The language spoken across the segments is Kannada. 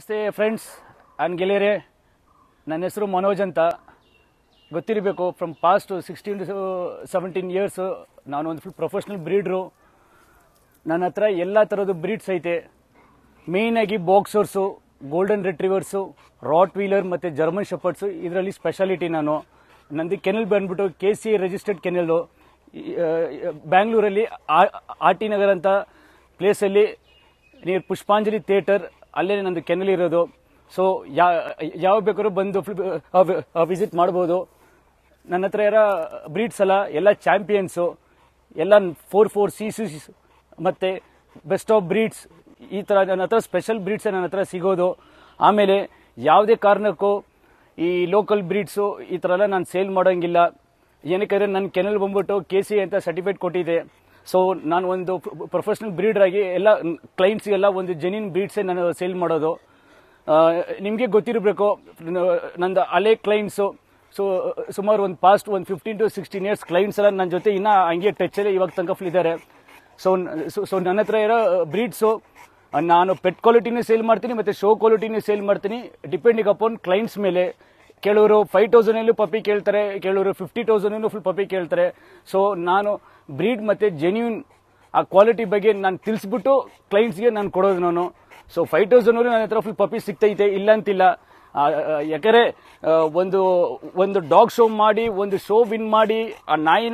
ನಮಸ್ತೆ ಫ್ರೆಂಡ್ಸ್ ಆ್ಯಂಡ್ ಗೆಳೆಯರೆ ನನ್ನ ಹೆಸರು ಮನೋಜ್ ಅಂತ ಗೊತ್ತಿರಬೇಕು from past sixteen to seventeen years ನಾನು ಒಂದು ಫುಲ್ ಪ್ರೊಫೆಷ್ನಲ್ ಬ್ರೀಡ್ರು ನನ್ನ ಹತ್ರ ಎಲ್ಲ ಥರದ್ದು ಬ್ರೀಡ್ಸ್ ಐತೆ ಮೇಯ್ನಾಗಿ boxers golden retrievers rottweiler ಮತ್ತು ಜರ್ಮನ್ ಶೆಪರ್ಡ್ಸು ಇದರಲ್ಲಿ ಸ್ಪೆಷಾಲಿಟಿ ನಾನು ನಂದು ಕೆನಲ್ ಬಂದ್ಬಿಟ್ಟು K C A registered kennel ಬ್ಯಾಂಗ್ಳೂರಲ್ಲಿ ಆರ್ ಟಿ ನಗರ್ ಅಂತ ಪ್ಲೇಸಲ್ಲಿ ನಿಯರ್ ಪುಷ್ಪಾಂಜಲಿ ಥಿಯೇಟರ್ ಅಲ್ಲೇ ನಂದು ಕೆನಲ್ ಇರೋದು ಸೊ ಯಾ ಯಾವ ಬೇಕಾದ್ರೂ ಬಂದು ವಿಸಿಟ್ ಮಾಡ್ಬೋದು ನನ್ನ ಹತ್ರ ಇರೋ ಬ್ರೀಡ್ಸ್ ಎಲ್ಲ ಎಲ್ಲ ಚಾಂಪಿಯನ್ಸು ಎಲ್ಲ ಫೋರ್ ಫೋರ್ ಸಿ ಸಿ ಮತ್ತು ಬೆಸ್ಟ್ ಆಫ್ ಬ್ರೀಡ್ಸ್ ಈ ಥರ ನನ್ನ ಹತ್ರ ಸ್ಪೆಷಲ್ ಬ್ರೀಡ್ಸ್ ನನ್ನ ಹತ್ರ ಸಿಗೋದು ಆಮೇಲೆ ಯಾವುದೇ ಕಾರಣಕ್ಕೂ ಈ ಲೋಕಲ್ ಬ್ರೀಡ್ಸು ಈ ಥರ ಎಲ್ಲ ನಾನು ಸೇಲ್ ಮಾಡೋಂಗಿಲ್ಲ ಏನಕ್ಕೆ ನನ್ನ ಕೆನಲ್ ಬಂದ್ಬಿಟ್ಟು ಕೆ ಸಿ ಅಂತ ಸರ್ಟಿಫಿಕೇಟ್ ಕೊಟ್ಟಿದೆ ಸೊ ನಾನು ಒಂದು ಪ್ರೊಫೆಷನಲ್ ಬ್ರೀಡರ್ ಆಗಿ ಎಲ್ಲ ಕ್ಲೈಂಟ್ಸ್ಗೆಲ್ಲ ಒಂದು ಜೆನ್ಯೂನ್ ಬ್ರೀಡ್ಸೇ ನಾನು ಸೇಲ್ ಮಾಡೋದು ನಿಮಗೆ ಗೊತ್ತಿರಬೇಕು ನಂದು ಹಳೆ ಕ್ಲೈಂಟ್ಸು ಸೊ ಸುಮಾರು ಒಂದು ಪಾಸ್ಟ್ ಒಂದು fifteen to sixteen years clients ಎಲ್ಲ ನನ್ನ ಜೊತೆ ಇನ್ನೂ ಹಂಗೆ ಟಚ್ಚಲ್ಲಿ ಇವಾಗ ತನಕ ಫುಲ್ ಇದ್ದಾರೆ ಸೊ ಸೊ ನನ್ನ ಹತ್ರ ಇರೋ ಬ್ರೀಡ್ಸು ನಾನು ಪೆಟ್ ಕ್ವಾಲಿಟಿನೂ ಸೇಲ್ ಮಾಡ್ತೀನಿ ಮತ್ತು ಶೋ ಕ್ವಾಲಿಟಿನೂ ಸೇಲ್ ಮಾಡ್ತೀನಿ ಡಿಪೆಂಡಿಂಗ್ ಅಪಾನ್ ಕ್ಲೈಂಟ್ಸ್ ಮೇಲೆ ಕೆಲವರು ಫೈವ್ ತೌಸಂಡಲ್ಲೂ ಪಪ್ಪಿ ಕೇಳ್ತಾರೆ ಕೆಲವರು ಫಿಫ್ಟಿ ತೌಸಂಡಲ್ಲೂ ಫುಲ್ ಪಪ್ಪಿ ಕೇಳ್ತಾರೆ ಸೊ ನಾನು ಬ್ರೀಡ್ ಮತ್ತು ಜೆನ್ಯೂನ್ ಆ ಕ್ವಾಲಿಟಿ ಬಗ್ಗೆ ನಾನು ತಿಳಿಸ್ಬಿಟ್ಟು ಕ್ಲೈಂಟ್ಸ್ಗೆ ನಾನು ಕೊಡೋದು ನಾನು ಸೊ ಫೈವ್ ತೌಸಂಡ್ವರೆಗೂ ನನ್ನ ಹತ್ರ ಫುಲ್ ಪಪ್ಪಿ ಸಿಗ್ತೈತೆ ಇಲ್ಲ ಅಂತಿಲ್ಲ ಆ, ಆ, ಯಾಕಂದ್ರೆ ಆ, ಒಂದು ಒಂದು ಡಾಗ್ ಶೋ ಮಾಡಿ ಒಂದು ಶೋ ವಿನ್ ಮಾಡಿ ಆ ನಾಯಿನ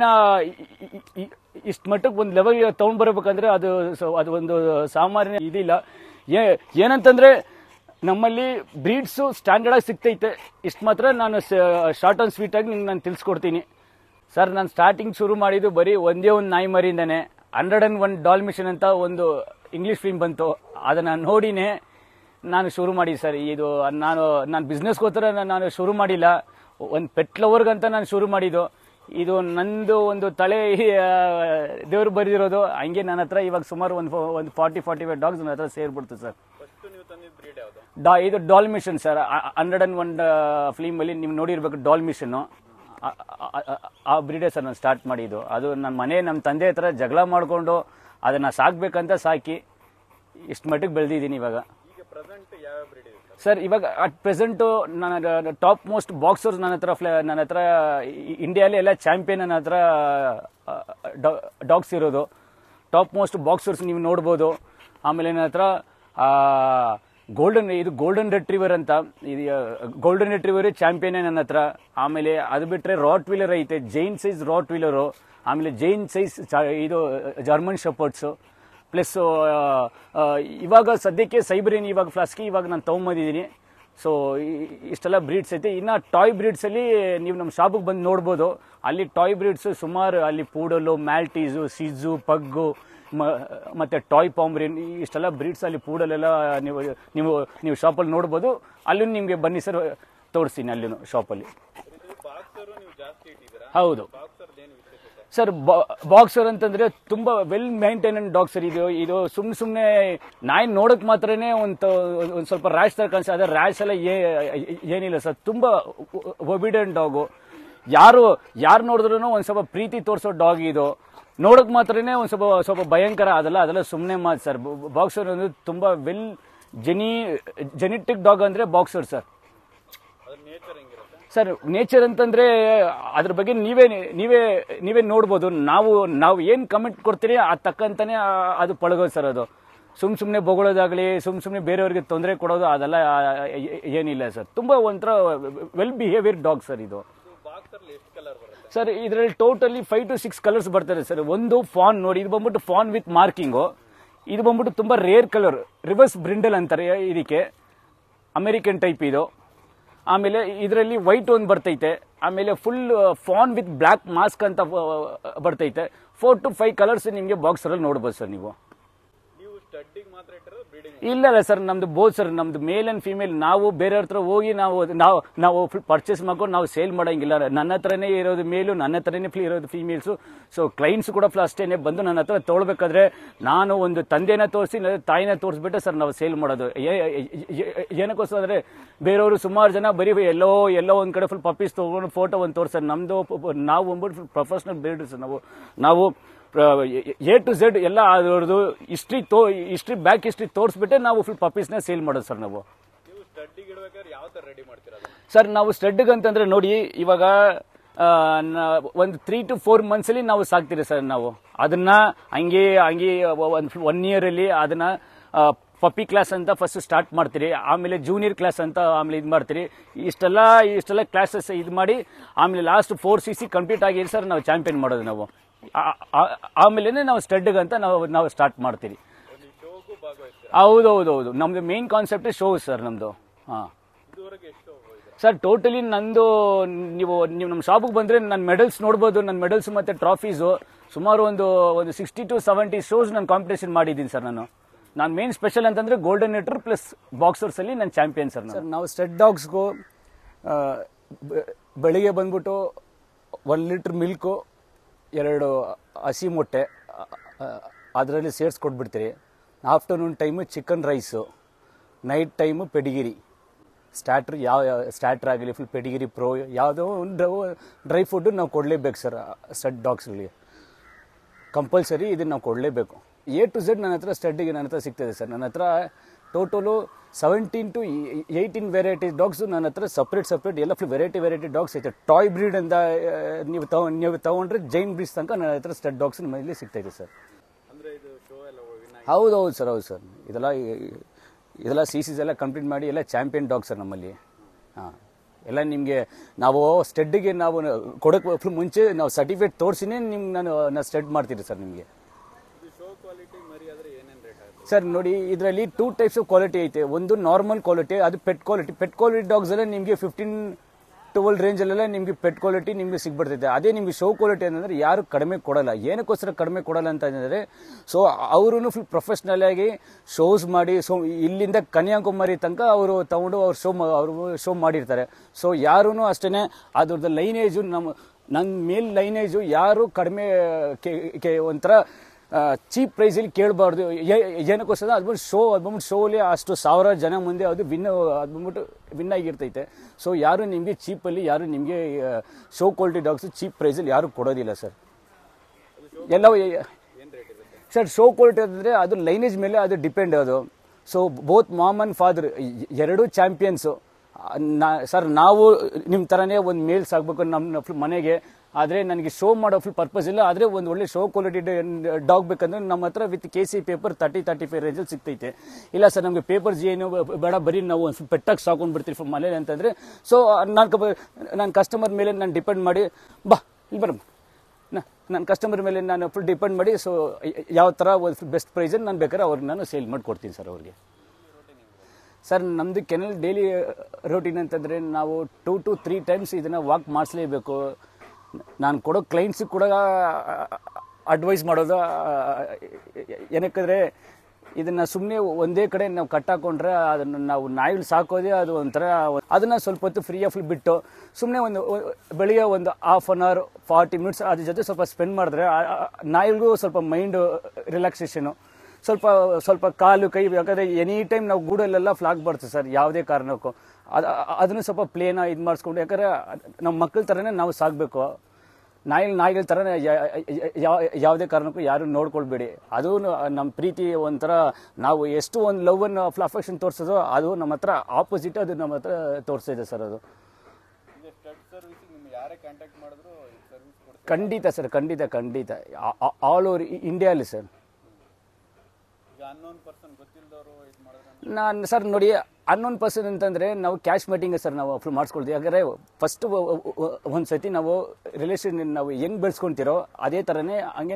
ಇಷ್ಟು ಮಟ್ಟಕ್ಕೆ ಒಂದು ಲೆವೆಲ್ ತಗೊಂಡ್ ಬರಬೇಕಂದ್ರೆ ಅದು ಸೊ- ಅದು ಒಂದು ಸಾಮಾನ್ಯ ಇದಿಲ್ಲ ಏ- ಏನಂತಂದ್ರೆ ನಮ್ಮಲ್ಲಿ ಬ್ರೀಡ್ಸು ಸ್ಟ್ಯಾಂಡರ್ಡ್ ಆಗಿ ಸಿಗ್ತೈತೆ ಇಷ್ಟು ಮಾತ್ರ ನಾನು ಶಾರ್ಟ್ ಅಂಡ್ ಸ್ವೀಟ್ ಆಗಿ ನಿಮ್ಗೆ ನಾನು ತಿಳಿಸ್ಕೊಡ್ತೀನಿ ಸರ್ ನಾನು ಸ್ಟಾರ್ಟಿಂಗ್ ಶುರು ಮಾಡಿದ್ದು ಬರೀ ಒಂದೇ ಒಂದು ನಾಯಿ ಮರಿಯಿಂದಾನೆ hundred and one Dalmatian ಅಂತ ಒಂದು ಇಂಗ್ಲಿಷ್ ಫಿಲ್ಮ್ ಬಂತು ಅದನ್ನ ನೋಡಿನೇ ನಾನು ಶುರು ಮಾಡಿ ಸರ್ ಇದು ನಾನು ನಾನು ಬಿಸ್ನೆಸ್ಗೋಸ್ಕರ ನಾನು ಶುರು ಮಾಡಿಲ್ಲ ಒಂದು ಪೆಟ್ ಲವರ್ಗಂತ ನಾನು ಶುರು ಮಾಡಿದ್ದು ಇದು ನಂದು ಒಂದು ತಲೆ ದೇವ್ರು ಬರೆದಿರೋದು ಹಂಗೆ ನನ್ನ ಹತ್ರ ಇವಾಗ ಸುಮಾರು ಒಂದು ಒಂದು ಫಾರ್ಟಿ ಫಾರ್ಟಿ ಫೈವ್ ಡಾಗ್ಸ್ ನನ್ನ ಹತ್ರ ಸೇರ್ಬಿಡ್ತು ಸರ್ ಡಾ ಇದು Dalmatian sir hundred and one ಫಿಲ್ಮಲ್ಲಿ ನೀವು ನೋಡಿರ್ಬೇಕು ಡಾಲ್ ಮಿಷನ್ನು ಆ ಬ್ರೀಡೇ ಸರ್ ನಾನು ಸ್ಟಾರ್ಟ್ ಮಾಡಿದ್ದು ಅದು ನನ್ನ ಮನೆ ನಮ್ಮ ತಂದೆ ಹತ್ರ ಜಗಳ ಮಾಡಿಕೊಂಡು ಅದನ್ನು ಸಾಕ್ಬೇಕಂತ ಸಾಕಿ ಇಷ್ಟು ಮಟ್ಟಿಗೆ ಬೆಳೆದಿದ್ದೀನಿ ಇವಾಗ ಈಗ ಪ್ರೆಸೆಂಟ್ ಯಾವ ಬ್ರೀಡ್ ಇದೆ ಸರ್ ಸರ್ ಇವಾಗ ಅಟ್ ಪ್ರೆಸೆಂಟು ನನ್ನ ಟಾಪ್ ಮೋಸ್ಟ್ ಬಾಕ್ಸರ್ಸ್ ನನ್ನ ಹತ್ರ ಫ್ಲ ನನ್ನ ಹತ್ರ ಇಂಡಿಯಾಲಿ ಎಲ್ಲ ಚಾಂಪಿಯನ್ ನನ್ನ ಹತ್ರ ಡಾಗ್ಸ್ ಇರೋದು ಟಾಪ್ ಮೋಸ್ಟ್ ಬಾಕ್ಸರ್ಸ್ ನೀವು ನೋಡ್ಬೋದು ಆಮೇಲೆ ನನ್ನ ಹತ್ರ ಗೋಲ್ಡನ್ ಇದು ಗೋಲ್ಡನ್ ರೆಟ್ರಿವರ್ ಅಂತ ಇದು ಗೋಲ್ಡನ್ ರೆಟ್ರಿವರ್ ಚಾಂಪಿಯನ್ ನನ್ನ ಹತ್ರ ಆಮೇಲೆ ಅದು ಬಿಟ್ಟರೆ ರಾಟ್ ವೀಲರ್ ಐತೆ ಜೈನ್ ಸೈಜ್ ರಾಟ್ ವೀಲರು ಆಮೇಲೆ ಜೈನ್ ಸೈಜ್ ಇದು ಜರ್ಮನ್ ಶೆಪರ್ಡ್ಸು ಪ್ಲಸ್ ಇವಾಗ ಸದ್ಯಕ್ಕೆ ಸೈಬ್ರಿನ್ ಇವಾಗ ಫ್ಲಾಸ್ಕಿ ಇವಾಗ ನಾನು ತೊಗೊಂಬಂದಿದ್ದೀನಿ ಸೊ ಇಷ್ಟೆಲ್ಲ ಬ್ರೀಡ್ಸ್ ಐತೆ ಇನ್ನು ಟಾಯ್ ಬ್ರೀಡ್ಸಲ್ಲಿ ನೀವು ನಮ್ಮ ಶಾಪಿಗೆ ಬಂದು ನೋಡ್ಬೋದು ಅಲ್ಲಿ ಟಾಯ್ ಬ್ರೀಡ್ಸು ಸುಮಾರು ಅಲ್ಲಿ ಪೂಡಲು ಮ್ಯಾಲ್ಟೀಸು ಸಿಜ್ಜು ಪಗ್ಗು ಮ ಮತ್ತು ಟಾಯ್ ಪಾಂಬ್ರಿನ್ ಇಷ್ಟೆಲ್ಲ ಬ್ರೀಡ್ಸ್ ಅಲ್ಲಿ ಪೂಡಲೆಲ್ಲ ನೀವು ನೀವು ನೀವು ಶಾಪಲ್ಲಿ ನೋಡ್ಬೋದು ಅಲ್ಲೂ ನಿಮಗೆ ಬನ್ನಿ ಸರ್ ತೋರಿಸ್ತೀನಿ ಅಲ್ಲೂ ಶಾಪಲ್ಲಿ ಇದು ಬಾಕ್ಸರು ನೀವು ಜಾಸ್ತಿ ಇಟ್ಟಿದ್ದೀರಾ ಹೌದು ಬಾಕ್ಸರ್ದು ಏನು ವಿಶೇಷತೆ ಸರ್ ಬಾಕ್ಸರ್ ಅಂತಂದ್ರೆ ತುಂಬಾ ವೆಲ್ ಮೇಂಟೈನೆಡ್ ಡಾಗ್ ಸರ್ ಇದು ಇದು ಸುಮ್ಮನೆ ಸುಮ್ಮನೆ ನಾಯಿ ನೋಡಕ್ ಮಾತ್ರನೇ ಒಂದು ಒಂದು ಸ್ವಲ್ಪ ರ್ಯಾಶ್ ತರ ಕಾಣಿಸ್ತದೆ ಅದೇ ರ್ಯಾಶ್ ಎಲ್ಲ ಏ- ಏನಿಲ್ಲ ಸರ್ ತುಂಬಾ ಒಬಿಡೆಂಟ್ ಡಾಗು ಯಾರು ಯಾರು ನೋಡಿದ್ರು ಒಂದು ಸ್ವಲ್ಪ ಪ್ರೀತಿ ತೋರಿಸೋ ಡಾಗ್ ಇದು ನೋಡಕ್ ಮಾತ್ರನೇ ಒಂದು ಸ್ವಲ್ಪ ಸ್ವಲ್ಪ ಭಯಂಕರ ಅದೆಲ್ಲ ಅದೆಲ್ಲ ಸುಮ್ಮನೆ ಮಾತು ಸರ್ ಬಾಕ್ಸರ್ ಅಂದ್ರೆ ತುಂಬಾ ವೆಲ್ ಜೆನಿ ಜೆನೆಟಿಕ್ ಡಾಗ್ ಅಂದ್ರೆ ಬಾಕ್ಸರ್ ಸರ್ ಅದ್ರ ನೇಚರ್ ಹೆಂಗಿರುತ್ತೆ ಸರ್ ನೇಚರ್ ಅಂತಂದ್ರೆ ಅದ್ರ ಬಗ್ಗೆ ನೀವೇ ನೀವೇ ನೀವೇ ನೋಡ್ಬೋದು ನಾವು ನಾವು ಏನು ಕಮೆಂಟ್ ಕೊಡ್ತೀರಿ ಅದು ತಕ್ಕಂತಾನೆ ಆ- ಅದು ಪಳಗೋದು ಸರ್ ಅದು ಸುಮ್ ಸುಮ್ಮನೆ ಬೊಗಳೋದಾಗಲಿ ಸುಮ್ ಸುಮ್ಮನೆ ಬೇರೆಯವ್ರಿಗೆ ತೊಂದರೆ ಕೊಡೋದು ಅದೆಲ್ಲ ಏ- ಏನಿಲ್ಲ ಸರ್ ತುಂಬ ಒಂಥರ ವೆಲ್ ಬಿಹೇವಿಯರ್ ಡಾಗ್ ಸರ್ ಇದು ಇದು ಬಾಕ್ಸರ್ಲಿ ಎಷ್ಟು ಕಲರ್ ಬರುತ್ತೆ ಸರ್ ಇದರಲ್ಲಿ totally five to six colours ಬರ್ತದೆ ಸರ್ ಒಂದು ಫಾನ್ ನೋಡಿ ಇದು ಬಂದ್ಬಿಟ್ಟು ಫಾನ್ ವಿತ್ ಮಾರ್ಕಿಂಗು ಇದು ಬಂದ್ಬಿಟ್ಟು ತುಂಬ ರೇರ್ ಕಲರ್ ರಿವರ್ಸ್ ಬ್ರಿಂಡಲ್ ಅಂತಾರೆ ಇದಕ್ಕೆ ಅಮೆರಿಕನ್ ಟೈಪ್ ಇದು ಆಮೇಲೆ ಇದರಲ್ಲಿ ವೈಟ್ ಒಂದು ಬರ್ತೈತೆ ಆಮೇಲೆ full fawn with black mask ಅಂತ ಆ, ಬರ್ತೈತೆ ಫೋರ್ ಟು ಫೈವ್ ಕಲರ್ಸ್ ನಿಮಗೆ ಬಾಕ್ಸರಲ್ಲಿ ನೋಡ್ಬೋದು ಸರ್ ನೀವು ನೀವು ಸ್ಟಡ್ಡಿಗೆ ಮಾತ್ರ ಇಟ್ಟಿರೋದು ಬ್ರೀಡಿಂಗ್ ಇಲ್ಲ ಇಲ್ಲ ಸರ್ ನಮ್ದು ಬೋತ್ ಸರ್ ನಮ್ದು ಮೇಲ್ ಅಂಡ್ ಫಿಮೇಲ್ ನಾವು ಬೇರೆಯವ್ರ ಹತ್ರ ಹೋಗಿ ನಾವು ನಾವು ನಾವು ಪರ್ಚೇಸ್ ಮಾಡ್ಕೊಂಡು ನಾವು ಸೇಲ್ ಮಾಡೋಂಗಿಲ್ಲ ನನ್ನ ಹತ್ರನೇ ಇರೋದು ಮೇಲು ನನ್ನ ಹತ್ರನೇ ಫ್ರೀ ಇರೋದು ಫೀಮೇಲ್ಸು ಸೊ ಕ್ಲೈಂಟ್ಸ್ ಕೂಡ ಫ್ಲ ಅಷ್ಟೇನೆ ಬಂದು ನನ್ನ ಹತ್ರ ತೊಗೊಳ್ಬೇಕಾದ್ರೆ ನಾನು ಒಂದು ತಂದೆನ ತೋರಿಸಿ ತಾಯಿನ ತೋರಿಸ್ಬಿಟ್ಟು ಸರ್ ನಾವು ಸೇಲ್ ಮಾಡೋದು ಏ- ಏ- ಏನಕ್ಕೋಸ್ಕರ ಅಂದರೆ ಬೇರೆಯವರು ಸುಮಾರು ಜನ ಬರೀ ಎಲ್ಲೋ ಎಲ್ಲೋ ಒಂದು ಕಡೆ ಫುಲ್ ಪಪ್ಪೀಸ್ ತೊಗೊಂಡು ಫೋಟೋ ಒಂದು ತೋರಿಸ್ತಾರೆ ನಮ್ಮದು ನಾವು ಬಂದ್ಬಿಟ್ಟು ಪ್ರೊಫೆಷನಲ್ ಬ್ರೀಡರ್ಸ್ ನಾವು ನಾವು ಎ ಟು ಝೆಡ್ ಎಲ್ಲ ಅದರದ್ದು ಹಿಸ್ಟ್ರಿ ತೋ ಹಿಸ್ಟ್ರಿ ಬ್ಯಾಕ್ ಹಿಸ್ಟ್ರಿ ತೋರಿಸ್ಬಿಟ್ಟೆ ನಾವು ಫುಲ್ ಪಪ್ಪೀಸ್ನ ಸೇಲ್ ಮಾಡೋದು ಸರ್ ನಾವು ಮಾಡ್ಬೇಕಾದ್ರೆ ಯಾವ ತರ ರೆಡಿ ಮಾಡ್ತೀರಾ ಅದನ್ನ ಸರ್ ನಾವು ಸ್ಟಡ್ಗೆ ಅಂತಂದ್ರೆ ನೋಡಿ ಇವಾಗ ಆ, ನ- ಒಂದು ತ್ರೀ ಟು ಫೋರ್ ಮಂತ್ಸ್ ಅಲ್ಲಿ ನಾವು ಸಾಕ್ತೀರಿ ಸರ್ ನಾವು ಅದನ್ನ ಹಂಗೆ ಹಂಗೆ ಒಂದು ಒನ್ ಇಯರ್ ಅಲ್ಲಿ ಅದನ್ನ ಪಪ್ಪಿ ಕ್ಲಾಸ್ ಅಂತ ಫಸ್ಟ್ ಸ್ಟಾರ್ಟ್ ಮಾಡ್ತೀರಿ ಆಮೇಲೆ ಜೂನಿಯರ್ ಕ್ಲಾಸ್ ಅಂತ ಆಮೇಲೆ ಇದು ಮಾಡ್ತೀರಿ ಇಷ್ಟೆಲ್ಲ ಇಷ್ಟೆಲ್ಲ ಕ್ಲಾಸಸ್ ಇದು ಮಾಡಿ ಆಮೇಲೆ last four C C complete ಆಗಿ ಸರ್ ನಾವು ಚಾಂಪಿಯನ್ ಮಾಡೋದು ನಾವು ಆಮೇಲೆ ನಾವು ಸ್ಟಡ್ಗೆ ಅಂತ ನಾವು ನಾವು ಸ್ಟಾರ್ಟ್ ಮಾಡ್ತೀರಿ ಒಂದು ಶೋಗೂ ಭಾಗವಹಿಸ್ತೀರಾ ಹೌದು ಹೌದು ಹೌದು ನಮ್ದು ಮೇನ್ ಕಾನ್ಸೆಪ್ಟ್ ಶೋ ಸರ್ ನಮ್ದು ಹಾಂ ಇದುವರೆಗೆ ಎಷ್ಟು ಹೋಗಿದ್ದೀರಾ ಸರ್ ಟೋಟಲಿ ನಂದು ನೀವು ನೀವು ನಮ್ಮ ಶಾಪಿಗೆ ಬಂದರೆ ನನ್ನ ಮೆಡಲ್ಸ್ ನೋಡ್ಬೋದು ನನ್ನ ಮೆಡಲ್ಸ್ ಮತ್ತು ಟ್ರಾಫೀಸು ಸುಮಾರು ಒಂದು ಒಂದು ಸಿಕ್ಸ್ಟಿ ಟು ಸೆವೆಂಟಿ ಶೋಸ್ ನಾನು ಕಾಂಪಿಟೇಷನ್ ಮಾಡಿದ್ದೀನಿ ಸರ್ ನಾನು ನಾನು ಮೇನ್ ಸ್ಪೆಷಲ್ ಅಂತಂದರೆ ಗೋಲ್ಡನ್ ನೇಟರ್ ಪ್ಲಸ್ ಬಾಕ್ಸರ್ಸಲ್ಲಿ ನಾನು ಚಾಂಪಿಯನ್ ಸರ್ ಸರ್ ನಾವು ಸ್ಟೆಡ್ ಡಾಗ್ಸ್ಗೂ ಬೆಳಿಗ್ಗೆ ಬಂದ್ಬಿಟ್ಟು ಒಂದು ಲೀಟ್ರ್ ಮಿಲ್ಕು ಎರಡು ಹಸಿ ಮೊಟ್ಟೆ ಅದರಲ್ಲಿ ಸೇರಿಸಿ ಕೊಟ್ಬಿಡ್ತೀರಿ afternoon time chicken rice night time Pedigree starter ಯಾವ ಸ್ಟಾರ್ಟ್ರ್ ಆಗಲಿ ಫುಲ್ ಪೆಡಿಗಿರಿ ಪ್ರೋ ಯಾವುದೋ ಒಂದು ಡ್ರೈ ಫುಡ್ಡು ನಾವು ಕೊಡಲೇಬೇಕು ಸರ್ ಸ್ಟಡ್ ಡಾಗ್ಸ್ಗಳಿಗೆ ಕಂಪಲ್ಸರಿ ಇದನ್ನು ನಾವು ಕೊಡಲೇಬೇಕು ಎ ಟು ಝೆಡ್ ನನ್ನ ಹತ್ರ ಸ್ಟಡ್ಡಿಗೆ ನನ್ನ ಹತ್ರ ಸಿಗ್ತದೆ ಸರ್ ನನ್ನ ಹತ್ರ total seventeen to eighteen variety dogs ನನ್ನ ಹತ್ರ ಸಪ್ರೇಟ್ ಸಪ್ರೇಟ್ ಎಲ್ಲ ಫುಲ್ ವೆರೈಟಿ ವೆರೈಟಿ ಡಾಗ್ಸ್ ಐತೆ ಟಾಯ್ ಬ್ರೀಡ್ ಅಂತ ಆ, ನೀವು ತಗೊ ನೀವು ತೊಗೊಂಡ್ರೆ ಜೈನ್ ಬ್ರೀಡ್ಸ್ ತನಕ ನನ್ನ ಹತ್ರ ಸ್ಟಡ್ ಡಾಗ್ಸ್ ನಮ್ಮಲ್ಲಿ ಸಿಗ್ತೈತೆ ಸರ್ ಅಂದ್ರೆ ಇದು ಶೋ ಎಲ್ಲ ವಿನ್ ಆಗಿ ಹೌದು ಹೌದು ಸರ್ ಹೌದು ಸರ್ ಇದೆಲ್ಲ ಇದೆಲ್ಲ ಸಿ ಸಿಸ್ ಎಲ್ಲ ಕಂಪ್ಲೀಟ್ ಮಾಡಿ ಎಲ್ಲ ಚಾಂಪಿಯನ್ ಡಾಗ್ ಸರ್ ನಮ್ಮಲ್ಲಿ ಹಾಂ ಎಲ್ಲ ನಿಮಗೆ ನಾವು ಸ್ಟಡ್ಡಿಗೆ ನಾವು ಕೊಡೋಕೆ ಫುಲ್ ಮುಂಚೆ ನಾವು ಸರ್ಟಿಫಿಕೇಟ್ ತೋರಿಸಿನೇ ನಿಮ್ಗೆ ನಾನು ನಾನು ಸ್ಟಡ್ ಮಾಡ್ತೀನಿ ಸರ್ ನಿಮಗೆ ಇದು ಶೋ ಕ್ವಾಲಿಟಿ ಮರಿ ಆದ್ರೆ ಏನೇನ್ ರೇಟ್ ಆಗುತ್ತೆ ಸರ್ ನೋಡಿ ಇದರಲ್ಲಿ ಟೂ ಟೈಪ್ಸ್ ಆಫ್ ಕ್ವಾಲಿಟಿ ಐತೆ ಒಂದು ನಾರ್ಮಲ್ ಕ್ವಾಲಿಟಿ ಅದು pet quality pet quality dogs ಎಲ್ಲ ನಿಮಗೆ ಫಿಫ್ಟೀನ್ ಟ್ವೆಲ್ ರೇಂಜಲ್ಲೆಲ್ಲ ನಿಮಗೆ ಪೆಟ್ ಕ್ವಾಲಿಟಿ ನಿಮಗೆ ಸಿಗ್ಬಿಡ್ತೈತೆ ಅದೇ ನಿಮಗೆ ಶೋ ಕ್ವಾಲಿಟಿ ಅಂತಂದ್ರೆ ಯಾರು ಕಡಿಮೆ ಕೊಡಲ್ಲ ಏನಕ್ಕೋಸ್ಕರ ಕಡಿಮೆ ಕೊಡಲ್ಲ ಅಂತ ಅಂದರೆ ಸೊ ಅವರು ಫುಲ್ ಪ್ರೊಫೆಷ್ನಲ್ ಆಗಿ ಶೋಸ್ ಮಾಡಿ ಸೊ ಇಲ್ಲಿಂದ ಕನ್ಯಾಕುಮಾರಿ ತನಕ ಅವರು ತಗೊಂಡು ಅವ್ರು ಶೋ ಅವರು ಶೋ ಮಾಡಿರ್ತಾರೆ ಸೊ ಯಾರೂ ಅಷ್ಟೇ ಅದ್ರದ್ದು ಲೈನೇಜು ನಮ್ಮ ನನ್ನ ಮೇಲ್ ಲೈನೇಜು ಯಾರು ಕಡಿಮೆ ಕೆ- ಕೆ- ಒಂಥರ ಚೀಪ್ ಪ್ರೈಸಲ್ಲಿ ಕೇಳಬಾರ್ದು ಏನಕ್ಕೋಸ್ಕರ ಅದು ಬಂದ್ಬಿಟ್ಟು ಶೋ ಅದು ಬಂದ್ಬಿಟ್ಟು ಶೋಲಿ ಅಷ್ಟು ಸಾವಿರ ಜನ ಮುಂದೆ ಅದು ವಿನ್ ಅದು ಬಂದ್ಬಿಟ್ಟು ವಿನ್ ಆಗಿರ್ತೈತೆ ಸೊ ಯಾರು ನಿಮಗೆ ಚೀಪಲ್ಲಿ ಯಾರು ನಿಮಗೆ ಶೋ ಕ್ವಾಲಿಟಿ ಡಾಗ್ಸ್ ಚೀಪ್ ಪ್ರೈಸಲ್ಲಿ ಯಾರು ಕೊಡೋದಿಲ್ಲ ಸರ್ ಎಲ್ಲವೂ ಏನ್ ರೇಟ್ ಇರುತ್ತೆ ಸರ್ ಶೋ ಕ್ವಾಲಿಟಿ ಅಂತಂದರೆ ಅದು ಲೈನೇಜ್ ಮೇಲೆ ಅದು ಡಿಪೆಂಡ್ ಅದು so both mom and father ಎರಡೂ ಚಾಂಪಿಯನ್ಸು ನಾ ಸರ್ ನಾವು ನಿಮ್ಮ ಥರನೇ ಒಂದು ಮೇಲ್ಸ್ ಆಗಬೇಕು ನಮ್ಮ ಫುಲ್ ಮನೆಗೆ ಆದರೆ ನನಗೆ ಶೋ ಮಾಡೋ ಫುಲ್ ಪರ್ಪಸ್ ಇಲ್ಲ ಆದರೆ ಒಂದು ಒಳ್ಳೆ ಶೋ ಕ್ವಾಲಿಟಿ ಡಾಗ್ ಬೇಕಂದ್ರೆ ನಮ್ಮ ಹತ್ರ with K C paper thirty thirty five ರೇಂಜಲ್ಲಿ ಸಿಗ್ತೈತೆ ಇಲ್ಲ ಸರ್ ನಮಗೆ ಪೇಪರ್ಸ್ ಏನು ಬೇಡ ಬರೀ ನಾವು ಒಂದು ಸ್ವಲ್ಪ ಪೆಟ್ಟಾಗಿ ಸಾಕೊಂಡ್ಬಿಡ್ತೀವಿ ಫುಲ್ ಮನೇಲಿ ಅಂತಂದರೆ ಸೊ ನಾನು ನಾನು ಕಸ್ಟಮರ್ ಮೇಲೆ ನಾನು ಡಿಪೆಂಡ್ ಮಾಡಿ ಬಾ ಇಲ್ಲಿ ಬರಮ್ಮ ನನ್ನ ಕಸ್ಟಮರ್ ಮೇಲೆ ನಾನು ಫುಲ್ ಡಿಪೆಂಡ್ ಮಾಡಿ ಸೊ ಯಾವ ಥರ ಒಂದು ಬೆಸ್ಟ್ ಪ್ರೈಸಲ್ಲಿ ನಾನು ಬೇಕಾದ್ರೆ ಅವ್ರಿಗೆ ನಾನು ಸೇಲ್ ಮಾಡಿಕೊಡ್ತೀನಿ ಸರ್ ಅವ್ರಿಗೆ ಸರ್ ನಮ್ಮದು ಕೆನಲ್ ಡೈಲಿ ರೋಟೀನ್ ಅಂತಂದರೆ ನಾವು ಟೂ ಟು ತ್ರೀ ಟೈಮ್ಸ್ ಇದನ್ನು ವಾಕ್ ಮಾಡಿಸ್ಲೇಬೇಕು ನಾನು ಕೊಡೋ ಕ್ಲೈಂಟ್ಸಿಗೆ ಕೂಡ ಅಡ್ವೈಸ್ ಮಾಡೋದು ಏನಕ್ಕಂದರೆ ಇದನ್ನು ಸುಮ್ಮನೆ ಒಂದೇ ಕಡೆ ನಾವು ಕಟ್ಟಾಕೊಂಡ್ರೆ ಅದನ್ನು ನಾವು ನಾಯಿಗಳು ಸಾಕೋದೇ ಅದು ಒಂಥರ ಅದನ್ನು ಸ್ವಲ್ಪ ಹೊತ್ತು ಫ್ರೀ ಆಫ್ ಬಿಟ್ಟು ಸುಮ್ಮನೆ ಒಂದು ಒ- ಬೆಳಿಗ್ಗೆ ಒಂದು half an hour forty minutes ಅದ್ರ ಜೊತೆ ಸ್ವಲ್ಪ ಸ್ಪೆಂಡ್ ಮಾಡಿದ್ರೆ ಆ- ಆ- ನಾಯಿಗಳಿಗೂ ಸ್ವಲ್ಪ ಮೈಂಡ್ ರಿಲ್ಯಾಕ್ಸೇಷನು ಸ್ವಲ್ಪ ಸ್ವಲ್ಪ ಕಾಲು ಕೈ ಯಾಕಂದರೆ ಎನಿ ಟೈಮ್ ನಾವು ಗೂಡಲ್ಲೆಲ್ಲ ಫ್ಲಾಗ್ ಬರ್ತದೆ ಸರ್ ಯಾವುದೇ ಕಾರಣಕ್ಕೂ ಅದು ಅದನ್ನು ಸ್ವಲ್ಪ ಪ್ಲೇನ ಇದು ಮಾಡಿಸ್ಕೊಂಡು ಯಾಕಂದರೆ ನಮ್ಮ ಮಕ್ಕಳ ಥರನೇ ನಾವು ಸಾಕಬೇಕು ನಾಯಿ ನಾಯಿಗಳ ಥರನೇ ಯಾವುದೇ ಕಾರಣಕ್ಕೂ ಯಾರು ನೋಡ್ಕೊಳ್ಬೇಡಿ ಅದು ನಮ್ಮ ಪ್ರೀತಿ ಒಂಥರ ನಾವು ಎಷ್ಟು ಒಂದು ಲವ್ ಅನ್ನು ಅಫೆಕ್ಷನ್ ತೋರಿಸೋದು ಅದು ನಮ್ಮ ಹತ್ರ ಆಪೋಸಿಟ್ ಅದು ನಮ್ಮ ಹತ್ರ ತೋರಿಸ್ತಿದೆ ಸರ್ ಅದು ಈಗ ಸ್ಟಡ್ ಸರ್ವಿಸ್ ನಿಮ್ಗೆ ಯಾರೇ ಕಾಂಟ್ಯಾಕ್ಟ್ ಮಾಡಿದ್ರು ಸರ್ವಿಸ್ ಕೊಡ್ತೀವಿ ಖಂಡಿತ ಸರ್ ಖಂಡಿತ ಖಂಡಿತ ಆಲ್ ಓವರ್ ಇಂಡಿಯಾಲಿ ಸರ್ ಈಗ ಅನ್ನೋನ್ ಪರ್ಸನ್ ಗೊತ್ತಿಲ್ಲದವರು ಇದು ಮಾಡಿದ್ರೆ ನಾನು ಸರ್ ನೋಡಿ ಅನ್ನೋನ್ ಪರ್ಸನ್ ಅಂತಂದರೆ ನಾವು ಕ್ಯಾಶ್ ಮೀಟಿಂಗ್ ಸರ್ ನಾವು ಫುಲ್ ಮಾಡಿಸ್ಕೊಳ್ತೀವಿ ಯಾಕಂದರೆ ಫಸ್ಟ್ ಒಂದು ಸತಿ ನಾವು ರಿಲೇಷನ್ ನಾವು ಹೆಂಗೆ ಬೆಳೆಸ್ಕೊಂತೀರೋ ಅದೇ ಥರನೇ ಹಂಗೆ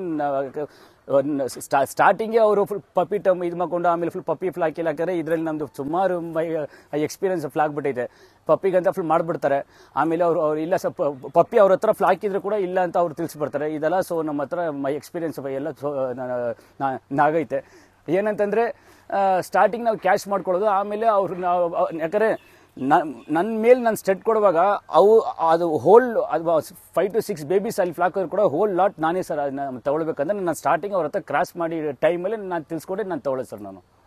ಸ್ಟಾರ್ಟಿಂಗೇ ಅವರು ಫುಲ್ ಪಪ್ಪಿ ಟಮ್ ಇದು ಮಾಡ್ಕೊಂಡು ಆಮೇಲೆ ಫುಲ್ ಪಪ್ಪಿ ಫ್ಲಾಕ್ ಇಲ್ಲ ಯಾಕಂದರೆ ಇದರಲ್ಲಿ ನಮ್ಮದು ಸುಮಾರು ಎಕ್ಸ್ಪೀರಿಯನ್ಸ್ ಫ್ಲಾಕ್ ಬಿಟ್ಟಿದೆ ಪಪ್ಪಿಗಂತ ಫುಲ್ ಮಾಡಿಬಿಡ್ತಾರೆ ಆಮೇಲೆ ಅವರು ಅವ್ರು ಇಲ್ಲ ಸ್ವಲ್ಪ ಪಪ್ಪಿ ಅವ್ರ ಹತ್ರ ಫ್ಲಾಕ್ ಇದ್ರೆ ಕೂಡ ಇಲ್ಲ ಅಂತ ಅವ್ರು ತಿಳಿಸ್ಬಿಡ್ತಾರೆ ಇದೆಲ್ಲ ಸೊ ನಮ್ಮ ಹತ್ರ ಮೈ ಎಕ್ಸ್ಪೀರಿಯನ್ಸ್ ಎಲ್ಲ ಸೊ ನಾಗೈತೆ ಏನಂತಂದರೆ ಸ್ಟಾರ್ಟಿಂಗ್ ನಾವು ಕ್ಯಾಶ್ ಮಾಡ್ಕೊಳ್ಳೋದು ಆಮೇಲೆ ಅವ್ರು ನಾವು ಯಾಕಂದರೆ ನನ್ನ ಮೇಲೆ ನಾನು ಸ್ಟೆಡ್ ಕೊಡುವಾಗ ಅವು ಅದು ಹೋಲ್ ಅದು ಫೈವ್ ಟು ಸಿಕ್ಸ್ ಬೇಬೀಸ್ ಅಲ್ಲಿ ಫ್ಲಾಕ್ ಕೂಡ ಹೋಲ್ ಲಾಟ್ ನಾನೇ ಸರ್ ಅದನ್ನ ತಗೊಳ್ಬೇಕಂದ್ರೆ ನಾನು ಸ್ಟಾರ್ಟಿಂಗ್ ಅವ್ರ ಹತ್ರ ಕ್ರಾಸ್ ಮಾಡಿ ಟೈಮಲ್ಲಿ ನಾನು ತಿಳಿಸ್ಕೊಂಡೆ ನಾನು ತಗೊಳ್ಳೋದು ಸರ್ ನಾನು